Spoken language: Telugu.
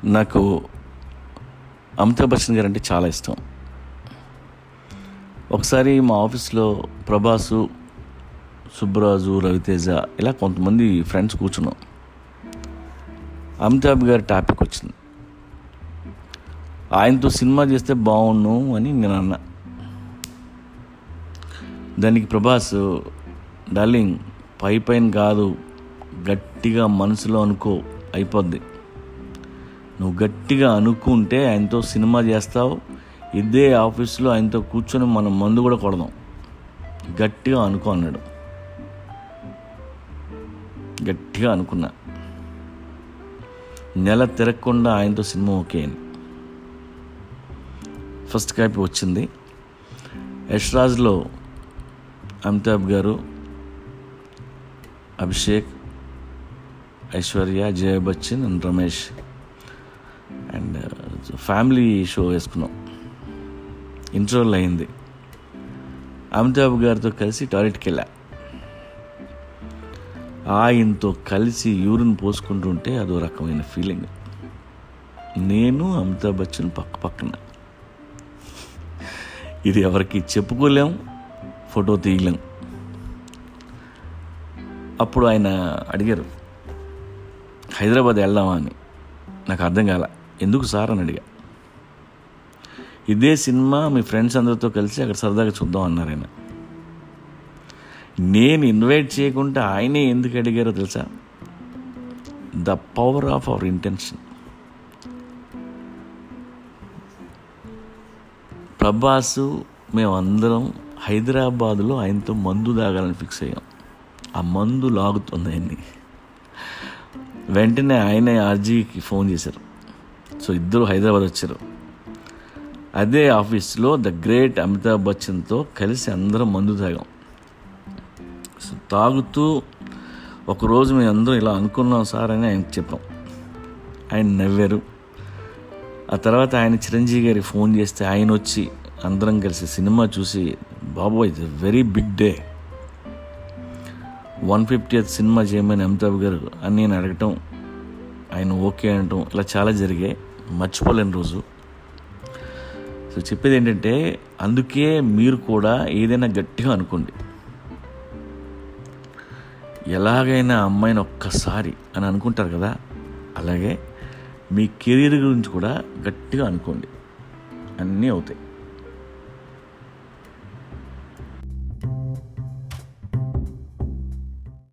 నాకు అమితాబ్ బచ్చన్ గారు అంటే చాలా ఇష్టం ఒకసారి మా ఆఫీస్లో ప్రభాసు సుబ్బరాజు రవితేజ ఇలా కొంతమంది ఫ్రెండ్స్ కూర్చున్నాం అమితాబ్ గారి టాపిక్ వచ్చింది ఆయనతో సినిమా చేస్తే బాగుండు అని నేను అన్నా దానికి ప్రభాస్ డార్లింగ్ పై పైన కాదు గట్టిగా మనసులో అనుకో అయిపోద్ది నువ్వు గట్టిగా అనుకుంటే ఆయనతో సినిమా చేస్తావు ఇదే ఆఫీస్లో ఆయనతో కూర్చొని మనం మందు కూడా కొడదాం గట్టిగా అనుకో అన్నాడు గట్టిగా అనుకున్నా నెల తిరగకుండా ఆయనతో సినిమా ఓకే అని ఫస్ట్ కాపీ వచ్చింది యష్రాజ్లో అమితాబ్ గారు అభిషేక్ ఐశ్వర్య జయ Bachchan and Ramesh and family show వేసుకున్నాం ఇంటర్వల్ అయింది అమితాబ్ గారితో కలిసి టాయిలెట్కి వెళ్ళా ఆయనతో కలిసి యూరిన్ పోసుకుంటుంటే అదో రకమైన ఫీలింగ్ నేను అమితాబ్ బచ్చన్ పక్క పక్కన ఇది ఎవరికి చెప్పుకోలేం ఫోటో తీయలేం అప్పుడు ఆయన అడిగారు హైదరాబాద్ వెళ్దామా అని నాకు అర్థం కాల ఎందుకు సార్ అని అడిగా ఇదే సినిమా మీ ఫ్రెండ్స్ అందరితో కలిసి అక్కడ సరదాగా చూద్దాం అన్నారు ఆయన నేను ఇన్వైట్ చేయకుండా ఆయనే ఎందుకు అడిగారో తెలుసా the power of our intention Prabhas మేమందరం హైదరాబాదులో ఆయనతో మందు తాగాలని ఫిక్స్ అయ్యాం ఆ మందు లాగుతుంది ఆయన్ని వెంటనే ఆయనే ఆర్జీకి ఫోన్ చేశారు సో ఇద్దరు హైదరాబాద్ వచ్చారు అదే ఆఫీస్లో ద గ్రేట్ అమితాబ్ బచ్చన్తో కలిసి అందరం మందు తాగాం సో తాగుతూ ఒకరోజు మేము అందరం ఇలా అనుకున్నాం సార్ అని ఆయనకు చెప్పాం ఆయన నవ్వారు ఆ తర్వాత ఆయన చిరంజీవి గారికి ఫోన్ చేస్తే ఆయన వచ్చి అందరం కలిసి సినిమా చూసి బాబోయ్ ఇది very big day one fifty cinema చేయమని అమితాబ్ గారు అని నేను అడగటం ఆయన ఓకే అనటం ఇలా చాలా జరిగాయి మర్చిపోలేని రోజు సో చెప్పేది ఏంటంటే అందుకే మీరు కూడా ఏదైనా గట్టిగా అనుకోండి ఎలాగైనా అమ్మాయిని ఒక్కసారి అని అనుకుంటారు కదా అలాగే మీ కెరీర్ గురించి కూడా గట్టిగా అనుకోండి అన్నీ అవుతాయి